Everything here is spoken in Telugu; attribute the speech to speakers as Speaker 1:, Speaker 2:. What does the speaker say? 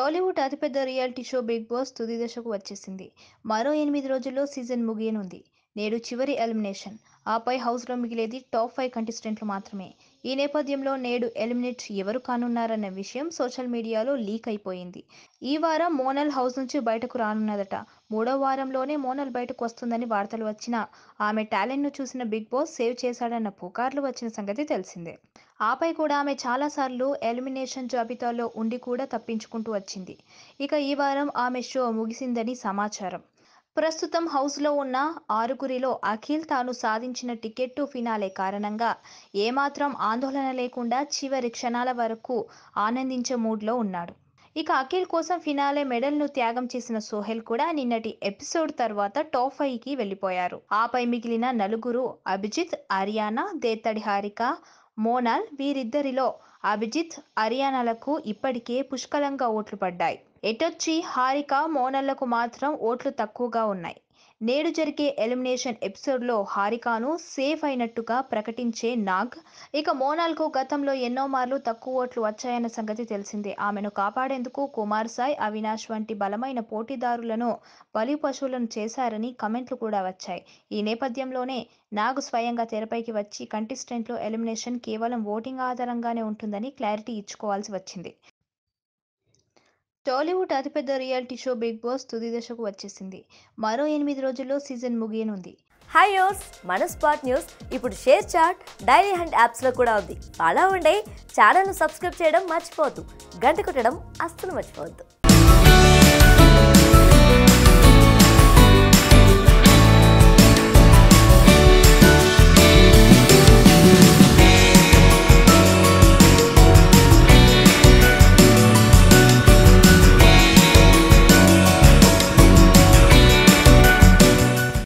Speaker 1: టాలీవుడ్ అతిపెద్ద రియాలిటీ షో బిగ్ బాస్ తుది దశకు వచ్చేసింది మరో ఎనిమిది రోజుల్లో సీజన్ ముగియనుంది నేడు చివరి ఎలిమినేషన్ ఆపై హౌస్లో మిగిలేది టాప్ ఫైవ్ కంటెస్టెంట్లు మాత్రమే ఈ నేపథ్యంలో నేడు ఎలిమినేట్ ఎవరు కానున్నారన్న విషయం సోషల్ మీడియాలో లీక్ అయిపోయింది ఈ వారం మోనల్ హౌస్ నుంచి బయటకు రానున్నదట మూడో వారంలోనే మోనల్ బయటకు వస్తుందని వార్తలు వచ్చినా ఆమె టాలెంట్ను చూసిన బిగ్ బాస్ సేవ్ చేశాడన్న పుకార్లు వచ్చిన సంగతి తెలిసిందే ఆపై కూడా ఆమె చాలాసార్లు ఎలిమినేషన్ జాబితాలో ఉండి కూడా తప్పించుకుంటూ వచ్చింది ఇక ఈ వారం ఆమె షో ముగిసిందని సమాచారం ప్రస్తుతం హౌస్లో ఉన్న ఆరుగురిలో అఖిల్ తాను సాధించిన టికెట్ టు ఫినాలే కారణంగా ఏమాత్రం ఆందోళన లేకుండా చివరి క్షణాల వరకు ఆనందించే మూడ్లో ఉన్నాడు ఇక అఖిల్ కోసం ఫినాలే మెడల్ను త్యాగం చేసిన సోహెల్ కూడా నిన్నటి ఎపిసోడ్ తర్వాత టాప్ ఫైవ్కి వెళ్ళిపోయారు ఆపై మిగిలిన నలుగురు అభిజిత్ అరియానా దేత్తడి హారిక మోనాల్ వీరిద్దరిలో అభిజిత్ అరియానాలకు ఇప్పటికే పుష్కలంగా ఓట్లు పడ్డాయి ఎటొచ్చి హారిక మోనల్లకు మాత్రం ఓట్లు తక్కువగా ఉన్నాయి నేడు జరిగే ఎలిమినేషన్ ఎపిసోడ్లో హారికాను సేఫ్ అయినట్టుగా ప్రకటించే నాగ్ ఇక మోనాల్కు గతంలో ఎన్నో మార్లు తక్కువ ఓట్లు వచ్చాయన్న సంగతి తెలిసిందే ఆమెను కాపాడేందుకు కుమార్ సాయ్ అవినాష్ వంటి బలమైన పోటీదారులను బలి పశువులను చేశారని కమెంట్లు కూడా వచ్చాయి ఈ నేపథ్యంలోనే నాగ్ స్వయంగా తెరపైకి వచ్చి కంటెస్టెంట్లు ఎలిమినేషన్ కేవలం ఓటింగ్ ఆధారంగానే ఉంటుందని క్లారిటీ ఇచ్చుకోవాల్సి వచ్చింది టాలీవుడ్ అతిపెద్ద రియాలిటీ షో బిగ్ బాస్ తుది దశకు వచ్చేసింది మరో ఎనిమిది రోజుల్లో సీజన్ ముగియనుంది
Speaker 2: హాయ్ యోస్ మన స్పాట్ న్యూస్ ఇప్పుడు షేర్ చాట్ డైలీ హ్యాండ్ యాప్స్లో కూడా ఉంది అలా ఉండే ఛానల్ను సబ్స్క్రైబ్ చేయడం మర్చిపోవద్దు గంట కొట్టడం అస్సలు మర్చిపోవద్దు